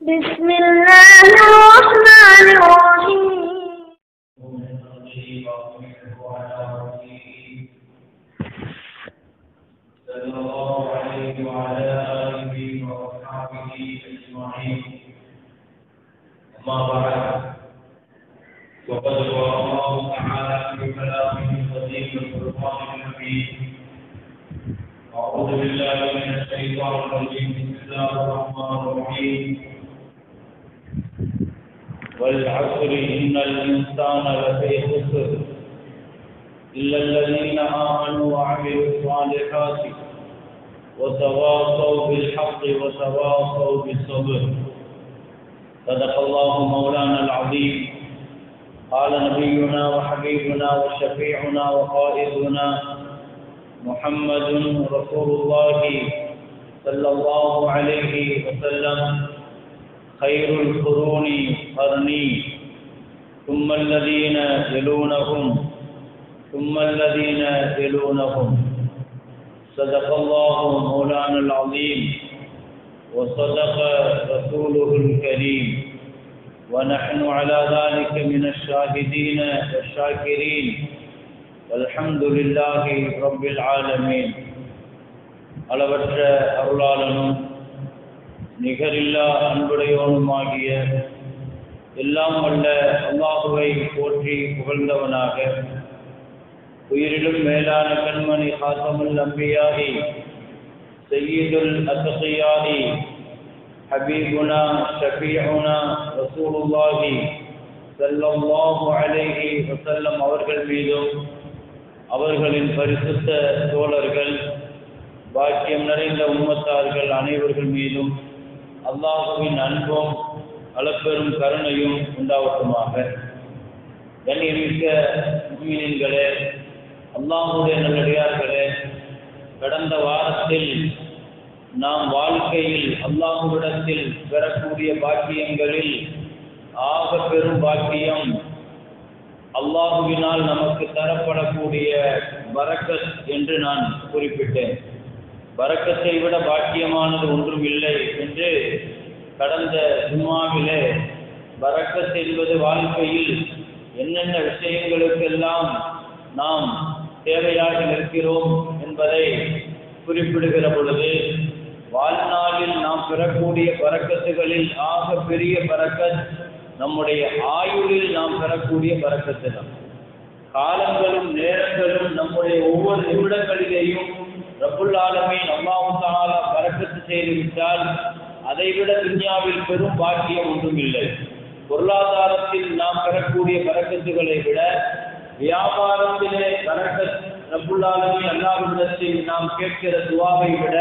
بسم الله الرحمن الرحيم صلى الله عليه وعلى آله وأصحابه أجمعين أما بعد وقد قال الله تعالى في كلامه القديم القرآن الحكيم أعوذ بالله من الشيطان الرجيم بسم الله الرحمن الرحيم والعصر إن الإنسان لفي خسر إلا الذين آمنوا وعملوا الصالحات وتواصوا بالحق وتواصوا بالصبر صدق الله مولانا العظيم قال نبينا وحبيبنا وشفيعنا وقائدنا محمد رسول الله صلى الله عليه وسلم خير القرون قرني ثم الذين يلونهم ثم الذين يلونهم صدق الله مولانا العظيم وصدق رسوله الكريم ونحن على ذلك من الشاهدين والشاكرين والحمد لله رب العالمين அளவற்ற அருளாளனும் நிகரில்லா அன்புடையவனுமாகிய எல்லாம் வல்ல அல்லாஹுவை போற்றி புகழ்ந்தவனாக உயிரிலும் மேலான கண்மணி ஹாசமுல் அம்பியாகி சையீதுல் அத்தகையாகி ஹபீபுனா ஷபீஉனா ரசூலுல்லாஹி ஸல்லல்லாஹு அலைஹி வஸல்லம் அவர்கள் மீதும் அவர்களின் பரிசுத்த தோழர்கள் பாக்கியம் நிறைந்த உம்மத்தார்கள் அனைவர்கள் மீதும் அல்லாஹுவின் அன்பும் அளப்பெரும் கருணையும் உண்டாவட்டுமாக கண்ணியமிக்க முக்மீன்களே அல்லாஹுடைய நல்லடியார்களே கடந்த வாரத்தில் நாம் வாழ்க்கையில் அல்லாஹுவிடத்தில் பெறக்கூடிய பாக்கியங்களில் ஆக பெரும் பாக்கியம் அல்லாஹுவினால் நமக்கு தரப்படக்கூடிய பரக்கத் என்று நான் குறிப்பிட்டேன் பரக்கத்தை விட பாக்கியமானது ஒன்றும் இல்லை என்று கடந்த சும்மாவிலே பரக்கத் என்பது வாழ்க்கையில் என்னென்ன விஷயங்களுக்கெல்லாம் நாம் தேவையாக நிற்கிறோம் என்பதை குறிப்பிடுகிற பொழுது வாழ்நாளில் நாம் பெறக்கூடிய பறக்கத்துகளில் ஆக பெரிய பறக்கத் நம்முடைய ஆயுளில் நாம் பெறக்கூடிய பறக்கத்து தான் காலங்களும் நேரங்களும் நம்முடைய ஒவ்வொரு நிமிடங்களிலேயும் ரப்புல் ஆலமீன் அல்லாஹு தஆலா பறக்கத்து செய்து விட்டால் அதைவிட துன்யாவில் பெரும் பாக்கியம் ஒன்றும் இல்லை பொருளாதாரத்தில் நாம் பெறக்கூடிய பறக்கத்துகளை விட வியாபாரத்திலே பறக்கத் ரப்புல் ஆலமீன் அல்லாஹ்விடத்தில் நாம் கேட்கிற துவாவை விட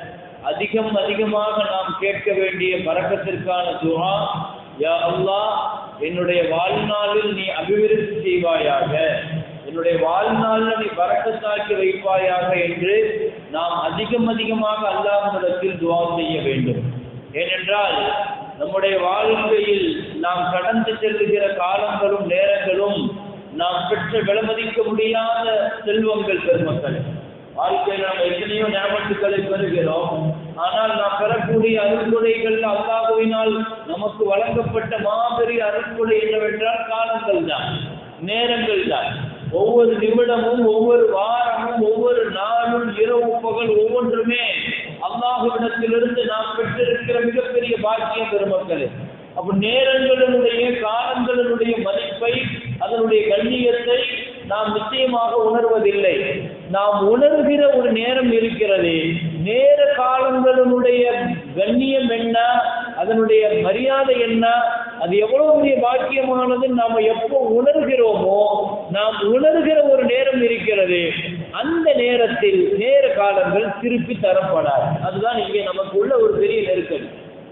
அதிகம் அதிகமாக நாம் கேட்க வேண்டிய பறக்கத்திற்கான துவா யா அல்லாஹ் என்னுடைய வாழ்நாளில் நீ அபிவிருத்தி செய்வாயாக என்னுடைய வாழ்நாளில் நீ பறக்கத்தாக்கி வைப்பாயாக என்று நாம் அதிகம் அதிகமாக அல்லாஹ்விடத்தில் துவா செய்ய வேண்டும் ஏனென்றால் நம்முடைய வாழ்க்கையில் நாம் கடந்து செல்லுகிற காலங்களும் நேரங்களும் நாம் பெற்ற விலமதிக்க முடியாத செல்வங்கள் பெருமக்கள் வாழ்க்கையில் நாம் எத்தனையோ ஞாபகத்துக்களை பெறுகிறோம் ஆனால் நாம் பெறக்கூடிய அருள்கொடைகள் அல்லாஹுவினால் நமக்கு வழங்கப்பட்ட மாபெரிய அருள்கொடை என்னவென்றால் காலங்கள் தான் நேரங்கள் தான் ஒவ்வொரு நிமிடமும் ஒவ்வொரு வாரமும் ஒவ்வொரு நாளும் இரவு பகல் ஒவ்வொன்றுமே அல்லாஹுவிடத்திலிருந்து நாம் பெற்றிருக்கிற மிகப்பெரிய பாக்கியம் பெருமக்களே அப்ப நேரங்களினுடைய காலங்களினுடைய மதிப்பை அதனுடைய கண்ணியத்தை நாம் நிச்சயமாக உணர்வதில்லை நாம் உணர்கிற ஒரு நேரம் இருக்கிறது நேர காலங்களினுடைய கண்ணியம் என்ன அதனுடைய மரியாதை என்ன அது எவ்வளவு பெரிய பாக்கியமானது நாம் எப்போ உணர்கிறோமோ நாம் உணர்கிற ஒரு நேரம் இருக்கிறது அந்த நேரத்தில் நேர காலங்கள் திருப்பி தரப்படாது அதுதான் இங்கே நமக்கு உள்ள ஒரு பெரிய நெருக்கடி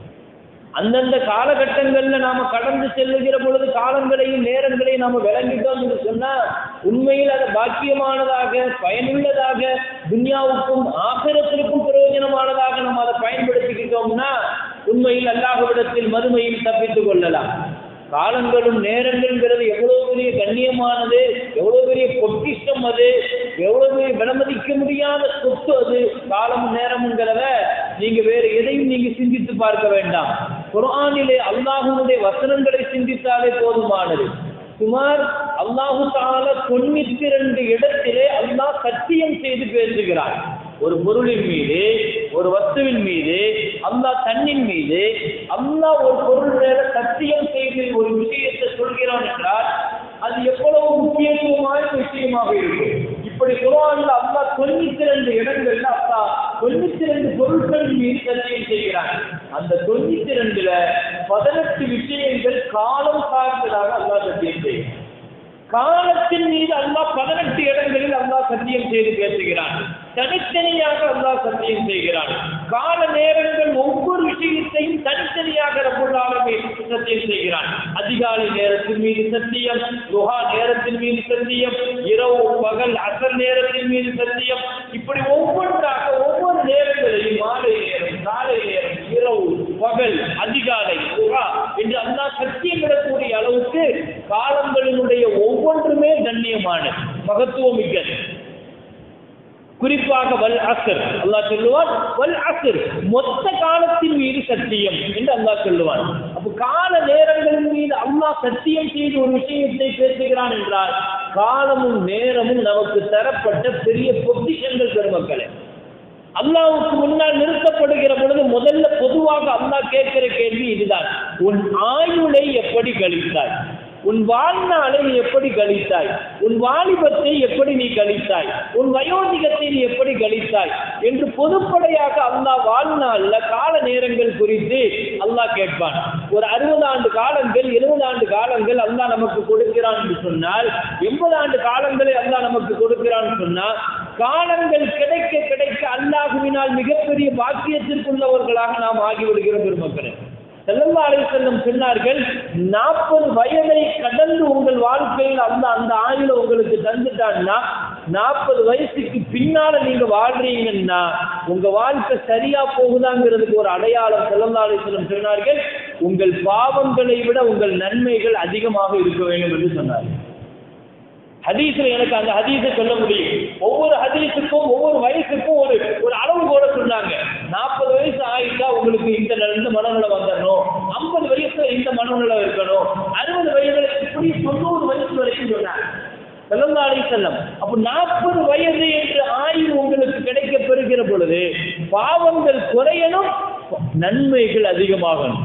அந்தந்த காலகட்டங்கள்ல நாம கடந்து செல்லுகிற பொழுது காலங்களையும் நேரங்களையும் நாம விளங்கிட்டோம் என்று சொன்னா உண்மையில் அது பாக்கியமானதாக பயனுள்ளதாக துன்யாவுக்கும் ஆசிரத்திற்கும் பிரயோஜனமானதாக நம்ம அதை பயன்படுத்திக்கிட்டோம்னா உண்மையில் அல்லாஹ்விடத்தில் மறுமையில் தப்பித்துக் கொள்ளலாம் காலங்களும் நேரங்கள்ங்கிறது எவ்வளவு பெரிய கண்ணியமானது எவ்வளவு பெரிய பொக்கிஷம் அது எவ்வளவு பெரிய விலமதிக்க முடியாத சொத்து அது காலமும் நேரமுங்கிறத நீங்க வேற எதையும் நீங்க சிந்தித்து பார்க்க வேண்டாம் குர்ஆனிலே அல்லாஹ்வுடைய வசனங்களை சிந்தித்தாலே போதுமானது சுமார் அல்லாஹு தால தொண்ணூத்தி ரெண்டு இடத்திலே அல்லாஹ் சத்தியம் செய்து பேசுகிறார் ஒரு பொருளின் மீது ஒரு வஸ்துவின் மீது அல்லாஹ் தன்னின் மீது அல்லாஹ் ஒரு பொருள் மேல சத்தியம் செய்து ஒரு விஷயத்தை சொல்கிறான் என்றால் அது எவ்வளவு முக்கியத்துவமான விஷயமாக இருக்கும் இப்படி குரான்ல அல்லாஹ் தொண்ணூத்தி ரெண்டு இடங்கள்ல அல்லாஹ் தொண்ணூத்தி ரெண்டு பொருட்கள் மீது சத்தியம் செய்கிறான் அந்த தொண்ணூத்தி ரெண்டுல பதினெட்டு விஷயங்கள் காலம் சார்ந்ததாக அல்லாஹ் சத்தியம் செய்கிறான் காலத்தின் மீது அல்லாஹ் பதினெட்டு இடங்களில் அல்லாஹ் சத்தியம் செய்து பேசுகிறான் தனித்தனியாக அல்லாஹ் சத்தியம் செய்கிறான் கால நேரங்கள் ஒவ்வொரு விஷயத்தையும் தனித்தனியாக ரப்புல்லாலுமே சத்தியம் செய்கிறான் அதிகாலை நேரத்தின் மீது சத்தியம் லுஹா நேரத்தின் மீது சத்தியம் இரவு பகல் அசல் நேரத்தின் மீது சத்தியம் இப்படி ஒவ்வொன்றாக ஒவ்வொரு நேரங்களையும் மாலை நேரம் காலை நேரம் இரவு பகல் அதிகாலை லுஹா என்று அல்லாஹ் சத்தியம் விடக்கூடிய அளவுக்கு காலங்களினுடைய ஒவ்வொன்றுமே கண்ணியமான மகத்துவம் மிக்கது குறிப்பாக வல் அசர் அல்லாஹ் சொல்லுவான் வல் அசர் மொத்த காலத்தின் மீது சத்தியம் என்று அல்லாஹ் சொல்லுவான் அப்போ கால நேரங்களின் மீது அல்லாஹ் சத்தியம் செய்து ஒரு விஷயத்தை பேசுகிறான் என்றால் காலமும் நேரமும் நமக்கு தரப்பட்ட பெரிய பொக்கிஷங்கள் பெருமக்களே அல்லாவுக்கு முன்னால் நிறுத்தப்படுகிற பொழுது முதல்ல பொதுவாக அல்லாஹ் கேட்கிற கேள்வி இதுதான் உன் ஆயுளை எப்படி கழித்தாய் உன் வாழ்நாளை நீ எப்படி கழித்தாய் உன் வாலிபத்தை எப்படி நீ கழித்தாய் உன் வயோதிகத்தை நீ எப்படி கழித்தாய் என்று பொதுப்படையாக அல்லாஹ் வாழ்நாள்ல கால நேரங்கள் குறித்து அல்லாஹ் கேட்பான் ஒரு அறுபது ஆண்டு காலங்கள் எழுபது ஆண்டு காலங்கள் அல்லாஹ் நமக்கு கொடுக்கிறான் என்று சொன்னால் எண்பது ஆண்டு காலங்களை அல்லாஹ் நமக்கு கொடுக்கிறான் சொன்னால் காலங்கள் கிடைக்க கிடைக்க அல்லாஹுவினால் மிகப்பெரிய பாக்கியத்திற்குள்ளவர்களாக நாம் ஆகிவிடுகிறோம் பெருமக்களே செல்லல்லா அலைசல்லம் சொன்னார்கள் நாற்பது வயதை கடந்து உங்கள் வாழ்க்கையில் அந்த அந்த ஆயுள உங்களுக்கு தந்துட்டான்னா நாற்பது வயசுக்கு பின்னால நீங்க வாழ்றீங்கன்னா உங்க வாழ்க்கை சரியா போகுதாங்கிறதுக்கு ஒரு அடையாளம் செல்லல்லா அலைசல்லம் சொன்னார்கள் உங்கள் பாவங்களை விட உங்கள் நன்மைகள் அதிகமாக இருக்க வேண்டும் என்று சொன்னார்கள் ஹதீஸ்ல எனக்கு அந்த ஹதீஸை சொல்ல முடியும் ஒவ்வொரு ஹதீஸுக்கும் ஒவ்வொரு வயசுக்கும் ஒரு ஒரு அளவு கூட சொன்னாங்க நாற்பது வயசு ஆயிட்டா உங்களுக்கு இந்த இந்த மனநிலை வந்துடணும் ஐம்பது வயசுல இந்த மனநிலை இருக்கணும் அறுபது வயதுல இப்படி தொண்ணூறு வயசு வரைக்கும் சொன்னாங்க செல்லந்தாடி செல்லம் அப்ப நாற்பது வயது என்று ஆயுள் உங்களுக்கு கிடைக்க பெறுகிற பொழுது பாவங்கள் குறையணும் நன்மைகள் அதிகமாகணும்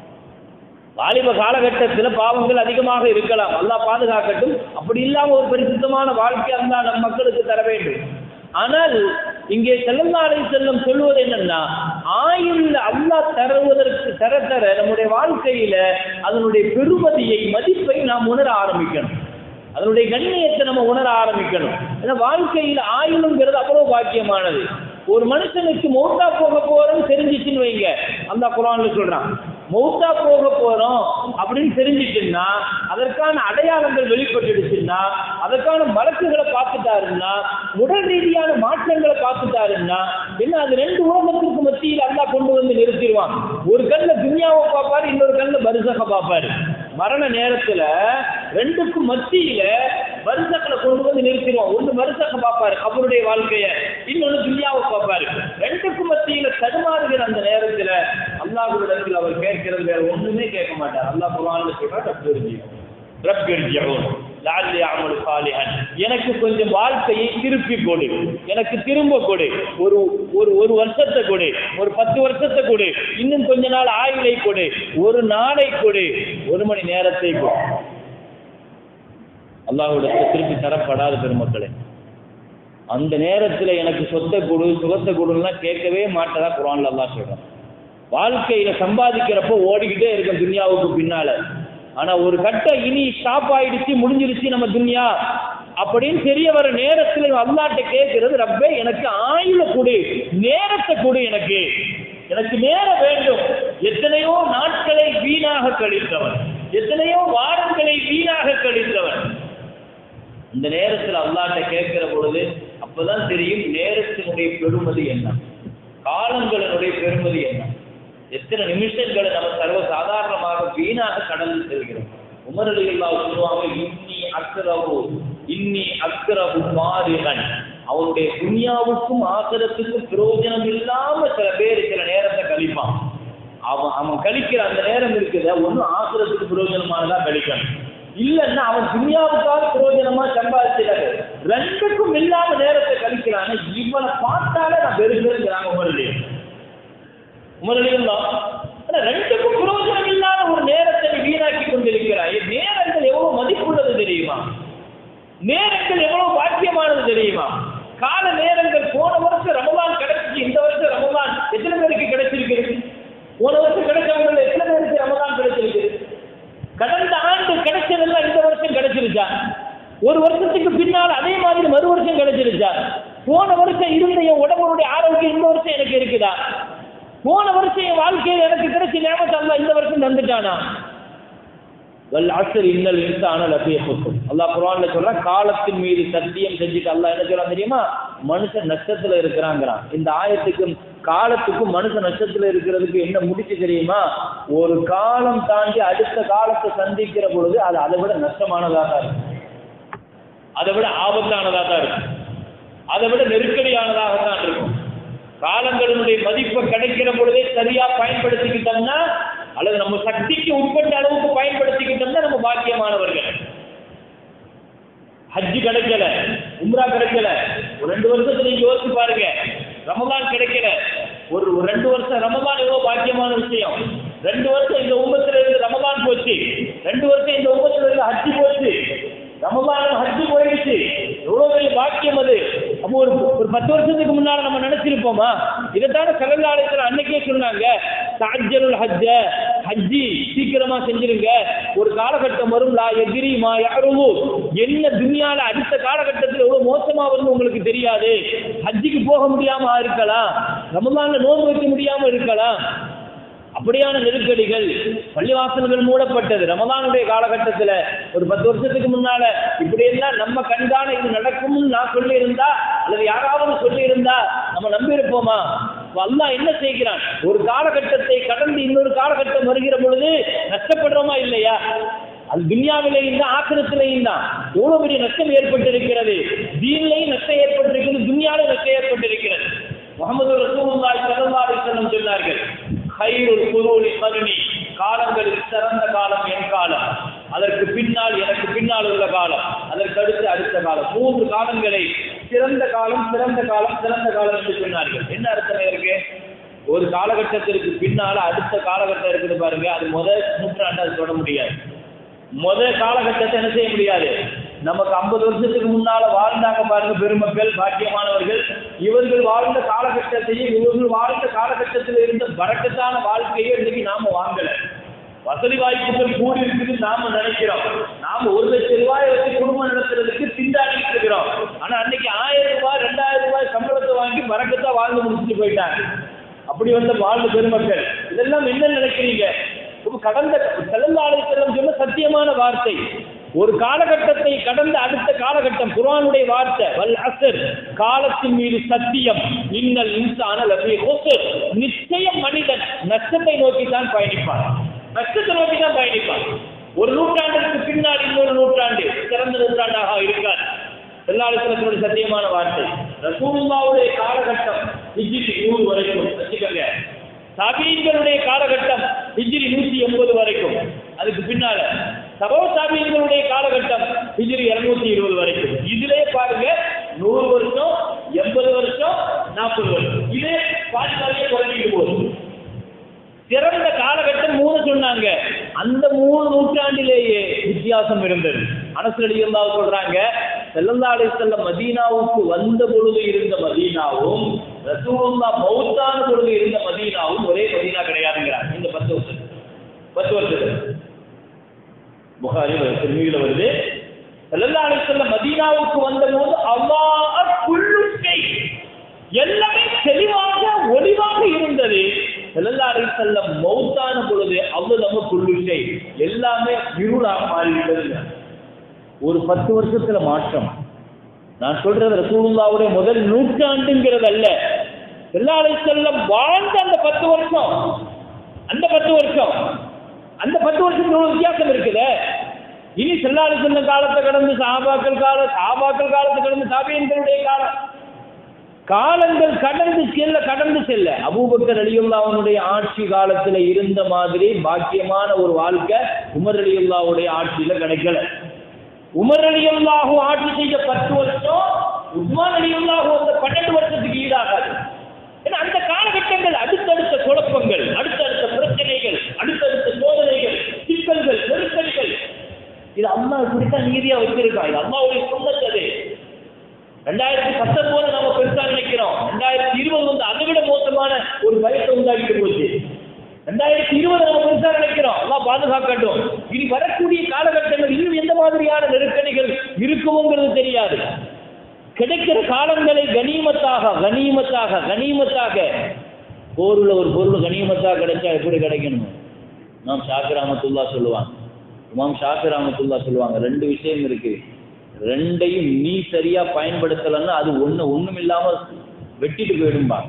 வாலிப காலகட்டத்தில் பாவங்கள் அதிகமாக இருக்கலாம் அல்லாஹ் பாதுகாக்கட்டும் அப்படி இல்லாம ஒரு பரிசுத்தமான வாழ்க்கை அல்லா நம் மக்களுக்கு தர வேண்டும் ஆனால் இங்கே செல்லந்தாடை செல்லும் சொல்லுவது என்னன்னா ஆயுள் அல்லாஹ் தருவதற்கு தர தர நம்முடைய வாழ்க்கையில அதனுடைய பெருமதியை மதிப்பை நாம் உணர ஆரம்பிக்கணும் அதனுடைய கண்ணியத்தை நம்ம உணர ஆரம்பிக்கணும் ஏன்னா வாழ்க்கையில் ஆயுளுங்கிறது அவ்வளவு பாக்கியமானது ஒரு மனுஷனுக்கு மௌத்தா போக போறோம்னு தெரிஞ்சிச்சுன்னு வைங்க அந்த குரான்ல சொல்றான் மௌத்தா போக போறோம் அப்படின்னு தெரிஞ்சிட்டுன்னா அதற்கான அடையாளங்கள் வெளிப்பட்டுடுச்சுன்னா அதற்கான மலக்குகளை பார்த்துட்டாருன்னா உடல் ரீதியான மாற்றங்களை பார்த்துட்டாருன்னா என்ன அது ரெண்டு உலகத்திற்கு மத்தியில் அல்லா கொண்டு வந்து நிறுத்திடுவான் ஒரு கல்ல துன்யாவை பார்ப்பாரு இன்னொரு கல்ல பரிசக பார்ப்பாரு மரண நேரத்துல ரெண்டுக்கும் மத்தியில வருஷங்களை கொண்டு வந்து நிறுத்திடுவான் ஒன்று வருஷத்தை பார்ப்பாரு அவருடைய வாழ்க்கைய இன்னொன்று துன்யாவை பார்ப்பாரு ரெண்டுக்கும் மத்தியில தடுமாறுகிற அந்த நேரத்துல அல்லாஹுவிடத்தில் அவர் கேட்கிறது வேற ஒண்ணுமே கேட்க மாட்டார் அல்லாஹ் குரான்ல சொல்றார் ரப்பிருஜி ரப்பிருஜியோன் லாலி அமல் சாலிஹன் எனக்கு கொஞ்சம் வாழ்க்கையை திருப்பி கொடு எனக்கு திரும்ப கொடு ஒரு ஒரு ஒரு வருஷத்தை கொடு ஒரு பத்து வருஷத்தை கொடு இன்னும் கொஞ்ச நாள் ஆயுளை கொடு ஒரு நாளை கொடு ஒரு மணி நேரத்தை கொடு அல்லாஹ்விடத்தில் திருப்பி தரப்படாத பெருமக்களே அந்த நேரத்தில் எனக்கு சொத்தை கொடு சுகத்தை கொடுலாம் கேட்கவே மாட்டதா குரான்ல அல்லாஹ் சொல்றான் வாழ்க்கையில சம்பாதிக்கிறப்போ ஓடிக்கிட்டே இருக்கும் துன்யாவுக்கு பின்னால ஆனா ஒரு கட்டம் இனி ஸ்டாப் ஆயிடுச்சு முடிஞ்சிருச்சு நம்ம துன்யா அப்படின்னு தெரிய வர நேரத்தில் அல்லாட்ட கேட்கிறது ரப்பே எனக்கு ஆயுள கொடு நேரத்தை கொடு எனக்கு எனக்கு நேரம் வேண்டும் எத்தனையோ நாட்களை வீணாக கழித்தவன் எத்தனையோ வாரங்களை வீணாக கழித்தவன் இந்த நேரத்தில் அல்லாட்ட கேட்கிற பொழுது அப்பதான் தெரியும் நேரத்தினுடைய பெருமதி என்ன காலங்களினுடைய பெருமதி என்ன எத்தனை நிமிஷங்களை நம்ம சர்வ சாதாரணமாக வீணாக கடந்து செல்கிறோம் உமர் அலி அல்லா சொல்லுவாங்க இன்னி அக்ரவு இன்னி அக்ரவு மாறிகன் அவருடைய துன்யாவுக்கும் ஆசிரத்துக்கும் பிரயோஜனம் இல்லாம சில பேர் சில நேரத்தை கழிப்பான் அவன் அவன் கழிக்கிற அந்த நேரம் இருக்குது ஒன்றும் ஆசுரத்துக்கு பிரயோஜனமானதா கழிக்கணும் இல்லைன்னா அவன் துன்யாவுக்காக பிரயோஜனமா சம்பாதிச்சிடாரு ரெண்டுக்கும் இல்லாம நேரத்தை கழிக்கிறான்னு இவனை பார்த்தாலே நான் பெருங்கிறாங்க உமரலையும் உமரலையும் தான் ஆனா ரெண்டுக்கும் பிரயோஜனம் இல்லாத ஒரு நேரத்தை நீ வீணாக்கி கொண்டிருக்கிறாய் நேரங்கள் எவ்வளவு மதிப்புள்ளது தெரியுமா நேரங்கள் எவ்வளவு பாக்கியமானது தெரியுமா கால நேரங்கள் போன வருஷம் ரமலான் கிடைச்சிச்சு இந்த வருஷம் ரமலான் எத்தனை பேருக்கு கிடைச்சிருக்கிறது போன வருஷம் கிடைச்சவங்க எத்தனை பேருக்கு ரமலான் கிடைச்சிருக்குது கடந்த ஆண்டு கிடைச்சதெல்லாம் இந்த வருஷம் கிடைச்சிருச்சா ஒரு வருஷத்துக்கு பின்னால் அதே மாதிரி மறு வருஷம் கிடைச்சிருச்சா போன வருஷம் இருந்த என் உடம்புடைய ஆரோக்கியம் இந்த வருஷம் எனக்கு இருக்குதா போன வருஷம் என் வாழ்க்கையில் எனக்கு கிடைச்ச ஞாபகத்தை அல்லாஹ் இந்த வருஷம் தந்துட்டானா வல் அசர் இன்னல் இன்சான லபிய புத்தம் அல்லாஹ் குர்ஆன்ல சொல்றான் காலத்தின் மீது சத்தியம் செஞ்சுட்டு அல்லாஹ் என்ன சொல்றான் தெரியுமா மனுஷன் நஷ்டத்துல இருக்கிறாங்கிறான் இந்த ஆயத்துக்கும் காலத்துக்கும் மனுஷன் நஷ்டத்துல இருக்கிறதுக்கு என்ன முடிச்சு தெரியுமா ஒரு காலம் தாண்டி அடுத்த காலத்தை சந்திக்கிற பொழுது அது அதை விட நஷ்டமானதாக தான் இருக்கும் அதை விட ஆபத்தானதாக தான் இருக்கும் அதை விட நெருக்கடியானதாக தான் இருக்கும் காலங்களினுடைய மதிப்பை கிடைக்கிற பொழுதே சரியா பயன்படுத்திக்கிட்டோம்னா அல்லது நம்ம சக்திக்கு உட்பட்ட அளவுக்கு பயன்படுத்திக்கிட்டோம்னா நம்ம பாக்கியமானவர்கள் ஹஜ்ஜு கிடைக்கல உம்ரா கிடைக்கல ஒரு ரெண்டு வருஷத்துல நீங்க யோசிச்சு பாருங்க ரமலான் கிடைக்கல ஒரு ஒரு ரெண்டு வருஷம் ரமலான் எவ்வளவு பாக்கியமான விஷயம் ரெண்டு வருஷம் இந்த உம்மத்துல இருந்து ரமலான் போச்சு ரெண்டு வருஷம் இந்த உம்மத்துல இருந்து ஹஜ்ஜு போச்சு ரமலானும் ஹஜ்ஜு போயிடுச்சு எவ்வளவு பெரிய பாக்கியம் அது அப்போ ஒரு ஒரு பத்து வருஷத்துக்கு முன்னால நம்ம நினைச்சிருப்போமா இதைத்தான சகலாலயத்தில் அன்னைக்கே சொன்னாங்க தாஜலுல் ஹஜ்ஜ ஹஜ்ஜி சீக்கிரமா செஞ்சிருங்க ஒரு காலகட்டம் வரும் லா எதிரி மா யாருமோ என்ன துனியால அடுத்த காலகட்டத்தில் எவ்வளவு மோசமா வரும்னு உங்களுக்கு தெரியாது ஹஜ்ஜிக்கு போக முடியாம இருக்கலாம் ரமலான்ல நோன்பு வைக்க முடியாம இருக்கலாம் அப்படியான நெருக்கடிகள் பள்ளிவாசல்கள் மூடப்பட்டது ரமதானுடைய காலகட்டத்தில் ஒரு பத்து வருஷத்துக்கு முன்னால இப்படியெல்லாம் நம்ம கண்காண இது நடக்கும்னு நான் சொல்லியிருந்தா அல்லது யாராவது சொல்லியிருந்தா நம்ம நம்பியிருப்போமா அல்லாஹ் என்ன செய்கிறான் ஒரு காலகட்டத்தை கடந்து இன்னொரு காலகட்டம் வருகிற பொழுது நஷ்டப்படுறோமா இல்லையா அது துன்யாவிலேயும் தான் ஆக்கிரத்திலையும் தான் எவ்வளவு பெரிய நஷ்டம் ஏற்பட்டிருக்கிறது தீன்லையும் நஷ்டம் ஏற்பட்டிருக்கிறது துன்யாவிலும் நஷ்டம் ஏற்பட்டிருக்கிறது முகமது ரசூலுல்லாஹி ஸல்லல்லாஹு அலைஹி வஸல்லம் சொன்னார்கள் ஹைருல் குரூலி கருணி காலங்களில் சிறந்த காலம் என் காலம் அதற்கு பின்னால் எனக்கு பின்னால் உள்ள காலம் அதற்கு அடுத்து அடுத்த காலம் மூன்று காலங்களை சிறந்த காலம் சிறந்த காலம் சிறந்த காலம் என்று சொன்னார்கள் என்ன அர்த்தம் இருக்கு ஒரு காலகட்டத்திற்கு பின்னால அடுத்த காலகட்டம் இருக்குது பாருங்க அது முதல் நூற்றாண்டு அது தொட முடியாது முதல் காலகட்டத்தை என்ன செய்ய முடியாது நமக்கு ஐம்பது வருஷத்துக்கு முன்னால வாழ்ந்தாங்க பாருங்க பெருமக்கள் பாக்கியமானவர்கள் இவர்கள் வாழ்ந்த காலகட்டத்தையும் இவர்கள் வாழ்ந்த காலகட்டத்தில் இருந்த பறக்கத்தான வாழ்க்கையை இன்னைக்கு நாம வாங்கல வசதி வாய்ப்புகள் கூடி இருக்குது நாம நினைக்கிறோம் நாம ஒரு லட்சம் ரூபாயை வச்சு குடும்பம் நடத்துறதுக்கு திண்டாடிட்டு இருக்கிறோம் ஆனா அன்னைக்கு ஆயிரம் ரூபாய் ரெண்டாயிரம் ரூபாய் சம்பளத்தை வாங்கி பறக்கத்தா வாழ்ந்து முடிச்சுட்டு போயிட்டாங்க அப்படி வந்த வாழ்ந்த பெருமக்கள் இதெல்லாம் என்ன நினைக்கிறீங்க இப்ப கடந்த செல்லல்லாலை செல்லம் சொன்ன சத்தியமான வார்த்தை ஒரு காலகட்டத்தை கடந்த அடுத்த காலகட்டம் குர்ஆனுடைய வார்த்தை வல் அஸ்ர் காலத்தின் மீது சத்தியம் இன்னல் இன்சான லபி ஹுஸ்ர் நிச்சயம் மனிதன் நஷ்டத்தை நோக்கி தான் பயணிப்பான் நஷ்டத்தை நோக்கி தான் பயணிப்பான் ஒரு நூற்றாண்டிற்கு பின்னால் இன்னொரு நூற்றாண்டு சிறந்த நூற்றாண்டாக இருக்காது செல்லாளத்தினுடைய சத்தியமான வார்த்தை ரசூலுல்லாவுடைய காலகட்டம் ஹிஜ்ரி நூறு வரைக்கும் வச்சுக்கோங்க சாபியங்களுடைய காலகட்டம் ஹிஜ்ரி நூத்தி எண்பது வரைக்கும் அதுக்கு பின்னால சபோ சாபியங்களுடைய காலகட்டம் ஹிஜ்ரி இருநூத்தி இருபது வரைக்கும் இதுலயே பாருங்க நூறு வருஷம் எண்பது வருஷம் நாற்பது வருஷம் இதே பாதி பாதியே குறைஞ்சிட்டு போகுது சிறந்த காலகட்டம் மூணு சொன்னாங்க அந்த மூணு நூற்றாண்டிலேயே வித்தியாசம் இருந்தது அனசடி இருந்தால் சொல்றாங்க செல்லல்லா அலி செல்லம் மதீனாவுக்கு வந்த பொழுது இருந்த மதீனாவும் ரசூலுல்லா மௌத்தான பொழுது இருந்த மதீனாவும் ஒரே மதீனா கிடையாதுங்கிறாங்க இந்த பத்து வருஷம் பத்து வருஷத்துல புகாரி திரும்பியில வருது செல்லல்லா அலி செல்லம் மதீனாவுக்கு வந்த போது அல்லாஹ் குள்ளு எல்லாமே தெளிவாக ஒளிவாக இருந்தது செல்லல்லாரை செல்லம் மௌத்தான பொழுது அவ்வளவு குள்ளுஷை எல்லாமே இருளாக மாறிவிட்டது ஒரு பத்து வருஷத்துல மாற்றம் நான் சொல்றது ரசூலுல்லாவுடைய முதல் நூற்றாண்டுங்கிறது அல்ல செல்லாரை செல்லம் வாழ்ந்த அந்த பத்து வருஷம் அந்த பத்து வருஷம் அந்த பத்து வருஷத்துக்கு ஒரு வித்தியாசம் இருக்குல்ல இனி செல்லாரை செல்லும் காலத்தை கடந்து சாபாக்கள் கால சாபாக்கள் காலத்தை கடந்து சாபியன்களுடைய காலம் காலங்கள் கடந்து செல்ல கடந்து செல்ல அபூபக்கர் அலியுல்லாவுடைய ஆட்சி காலத்துல இருந்த மாதிரி பாக்கியமான ஒரு வாழ்க்கை உமர் அலியுல்லாவுடைய ஆட்சியில கிடைக்கல உமர் அலியுல்லாஹு ஆட்சி செய்த பத்து வருஷம் உஸ்மான் அலியுல்லாஹு அந்த பன்னெண்டு வருஷத்துக்கு ஈடாகாது ஏன்னா அந்த காலகட்டங்கள் அடுத்தடுத்த குழப்பங்கள் அடுத்தடுத்த பிரச்சனைகள் அடுத்தடுத்த சோதனைகள் சிக்கல்கள் நெருக்கடிகள் இது அம்மா இப்படித்தான் நீதியா வச்சிருக்கா இது அம்மாவுடைய சொன்னது ரெண்டாயிரத்தி பத்தொன்பது நம்ம பெருசா நினைக்கிறோம் ரெண்டாயிரத்தி இருபது வந்து அதை விட மோசமான ஒரு பயத்தை உண்டாக்கிட்டு போச்சு ரெண்டாயிரத்தி இருபது நம்ம பெருசா நினைக்கிறோம் எல்லாம் பாதுகாக்கட்டும் இனி வரக்கூடிய காலகட்டங்கள் இன்னும் எந்த மாதிரியான நெருக்கடிகள் இருக்குமோங்கிறது தெரியாது கிடைக்கிற காலங்களை கனிமத்தாக கனிமத்தாக கனிமத்தாக போருள்ள ஒரு பொருள் கனிமத்தாக கிடைச்சா எப்படி கிடைக்கணும் நாம் ஷாக்கிர் அஹமத்துல்லா சொல்லுவாங்க இமாம் ஷாக்கிர் அஹமத்துல்லா சொல்லுவாங்க ரெண்டு விஷயம் இருக்கு ரெண்டையும் நீ சரியா பயன்படுத்தலைன்னா அது ஒண்ணு ஒண்ணும் இல்லாம வெட்டிட்டு போயிடும்பாங்க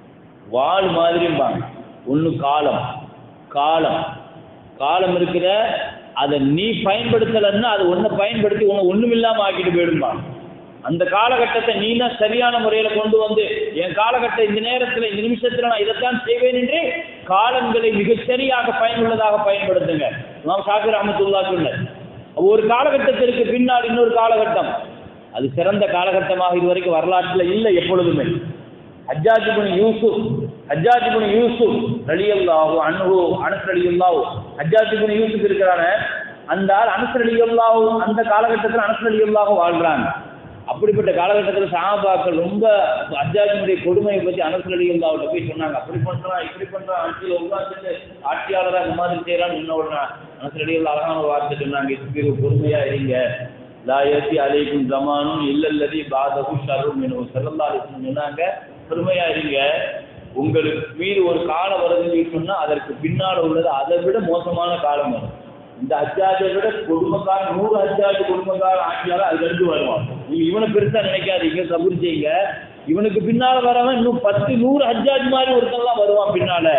வாள் மாதிரிம்பாங்க ஒண்ணு காலம் காலம் காலம் இருக்கிற அதை நீ பயன்படுத்தலைன்னா அது ஒன்றை பயன்படுத்தி உன்னை ஒண்ணும் இல்லாம ஆக்கிட்டு போயிடும்பாங்க அந்த காலகட்டத்தை நீ தான் சரியான முறையில கொண்டு வந்து என் காலகட்டம் இந்த நேரத்துல இந்த நிமிஷத்துல நான் இதைத்தான் செய்வேன் என்று காலங்களை மிகச் சரியாக பயனுள்ளதாக பயன்படுத்துங்க நாம் ஷாக்கிர் அஹமத்துல்லா சொன்னார் ஒரு காலகட்டத்திற்கு பின்னால் இன்னொரு காலகட்டம் அது சிறந்த காலகட்டமாக இதுவரைக்கும் வரலாற்றில் இல்லை எப்பொழுதுமே ஹஜ்ஜாஜிபுன் யூசுப் ஹஜ்ஜாஜிபுன் யூசுப் ரலியல்லாஹு அன்ஹு அனஸ் ரலியல்லாஹு ஹஜ்ஜாஜிபுன் யூசுப் இருக்கிறானே அந்த ஆள் அனஸ் ரலியல்லாஹு அந்த காலகட்டத்தில் அனஸ் ரலியல்லாஹு வாழ்றாங்க அப்படிப்பட்ட காலகட்டத்தில் சஹாபாக்கள் ரொம்ப அஜாஜினுடைய கொடுமையை பற்றி அனஸ் ரலியல்லாஹுட்ட போய் சொன்னாங்க அப்படி பண்றான் இப்படி பண்றான் ஆட்சியில் உட்காந்துட்டு ஆட்சியாளராக இந்த மாதிரி செய்யறான்னு இன்னும் ஒரு அனஸ் ரலியல்லா அழகான ஒரு வார்த்தை சொன்னாங்க இது பொறுமையா இருங்க லா ஏசி அலைக்கும் ஜமானும் இல்லல்லதி பாதகு ஷரும் எனும் செல்லல்லா சொன்னாங்க பொறுமையா இருங்க உங்களுக்கு மீது ஒரு காலம் வருதுன்னு சொன்னா அதற்கு பின்னால் உள்ளது அதை விட மோசமான காலம் வரும் இந்த அஜாஜை விட குடும்பக்காரன் நூறு அஜாஜ் குடும்பக்காரன் ஆட்சியாளர் அது ரெண்டு வருவான் நீங்க இவனை பெருசா நினைக்காதீங்க சபுர் செய்யுங்க இவனுக்கு பின்னால வரவன் இன்னும் பத்து நூறு ஹஜ்ஜாஜ் மாதிரி ஒருத்தன்லாம் வருவான் பின்னால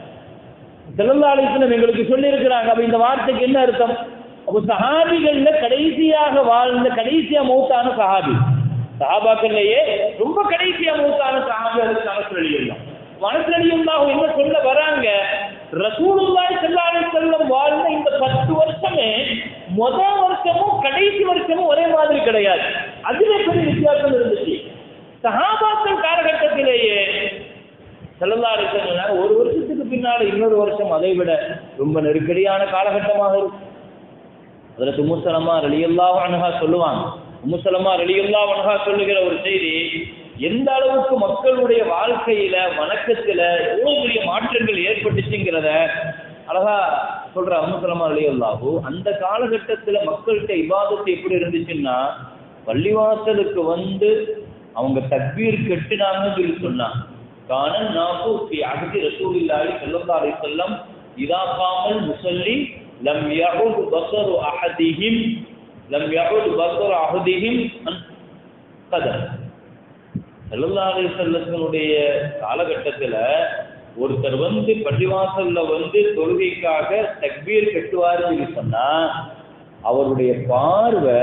செல்லல்லாலயத்தில் எங்களுக்கு சொல்லியிருக்கிறாங்க அப்ப இந்த வார்த்தைக்கு என்ன அர்த்தம் அப்போ சஹாபிகள்ல கடைசியாக வாழ்ந்த கடைசியா மௌத்தான சஹாபி சஹாபாக்கள்லயே ரொம்ப கடைசியா மௌத்தான சஹாபி அதுக்கு மனசு வெளியிடலாம் மனசு வெளியுண்டாக என்ன சொல்ல வராங்க ரசூலுல்லாய் செல்லாலை செல்லம் வாழ்ந்த இந்த பத்து வருஷமே முதல் வருஷமும் கடைசி வருஷமும் ஒரே மாதிரி கிடையாது அதுல பெரிய வித்தியாசம் இருந்துச்சு சஹாபாக்கள் காலகட்டத்திலேயே செல்லல்லாறு சொன்னாங்க ஒரு வருஷத்துக்கு பின்னால இன்னொரு வருஷம் அதை விட ரொம்ப நெருக்கடியான காலகட்டமாக இருக்கும் அதுல துமுசலமா ரலியல்லாஹு அன்ஹா சொல்லுவாங்க உம்முசலமா ரலியல்லாஹு அன்ஹா சொல்லுகிற ஒரு செய்தி எந்த அளவுக்கு மக்களுடைய வாழ்க்கையில வணக்கத்துல எவ்வளவு பெரிய மாற்றங்கள் ஏற்பட்டுச்சுங்கிறத அழகா சொல்ற அம்முசலமா ரலியல்லாஹு அந்த காலகட்டத்துல மக்கள்கிட்ட இபாதத்து எப்படி இருந்துச்சுன்னா பள்ளிவாசலுக்கு வந்து அவங்க தக்பீர் கட்டுனாங்கன்னு சொல்லி சொன்னாங்க காணல் நாகு ஃபி அஹதி ரசூலில்லாஹி ஸல்லல்லாஹு அலைஹி வஸல்லம் இதா காமல் முஸல்லி லம் யஹுத் பஸரு அஹதிஹிம் லம் யஹுத் பஸரு அஹதிஹிம் அன் கதம் ஸல்லல்லாஹு அலைஹி வஸல்லத்தினுடைய காலகட்டத்துல ஒருத்தர் வந்து பள்ளிவாசல்ல வந்து தொழுகைக்காக தக்பீர் கட்டுவார் சொல்லி சொன்னா அவருடைய பார்வை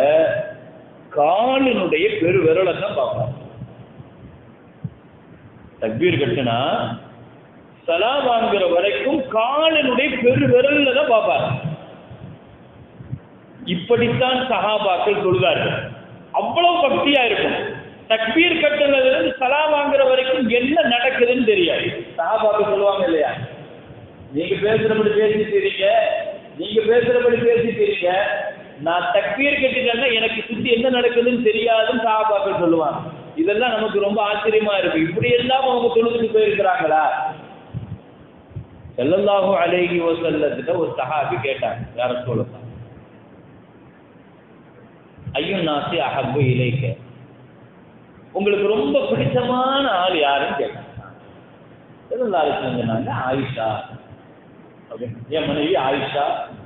காலினுடைய பெரு விரலை தான் பார்ப்பார் தக்பீர் கட்டுனா சலா வாங்குற வரைக்கும் காலினுடைய பெரு விரல்ல தான் பார்ப்பார் இப்படித்தான் சஹாபாக்கள் தொழுதார்கள் அவ்வளவு பக்தியா இருக்கும் தக்பீர் கட்டுனதுல இருந்து சலா வாங்குற வரைக்கும் என்ன நடக்குதுன்னு தெரியாது சஹாபாக்கள் சொல்லுவாங்க இல்லையா நீங்க பேசுறபடி பேசிட்டு இருக்கீங்க நீங்க பேசுறபடி பேசிட்டு இருக்கீங்க நான் தக்பீர் கட்டிட்டேன்னா எனக்கு சுத்தி என்ன நடக்குதுன்னு தெரியாதுன்னு சஹாபாக்கள் சொல்லுவாங்க இதெல்லாம் நமக்கு ரொம்ப ஆச்சரியமா இருக்கு இப்படி எல்லாம் அவங்க தொழுதுட்டு போயிருக்கிறாங்களா செல்லல்லாஹு அலைஹி வஸல்லத்துல ஒரு சஹாபி கேட்டாங்க யார சொல்லலாம் ஐயோ நாசி அஹப்பு இலைக்க உங்களுக்கு ரொம்ப பிடிச்சமான ஆள் யாருன்னு கேட்டாங்க செல்லல்லாஹு சொன்னாங்க ஆயிஷா அப்படின்னு என் மனைவி ஆயிஷா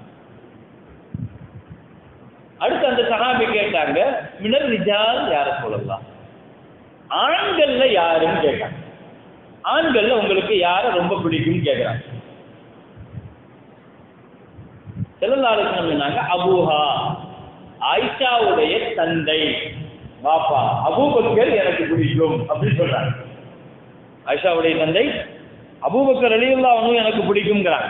அடுத்து அந்த சஹாபி கேட்டாங்க மினர் ரிஜால் யார சொல்லலாம் ஆண்கள்ல யாருன்னு கேட்டாங்க ஆண்கள்ல உங்களுக்கு யார ரொம்ப பிடிக்கும்னு கேட்கிறாங்க செல்லல்லாலோசனம் சொன்னாங்க அபூஹா ஆயிஷாவுடைய தந்தை வாப்பா அபூபக்கர் எனக்கு பிடிக்கும் அப்படின்னு சொல்றாங்க ஆயிஷாவுடைய தந்தை அபூபக்கர் அலியுல்லா அவனும் எனக்கு பிடிக்குங்கிறாங்க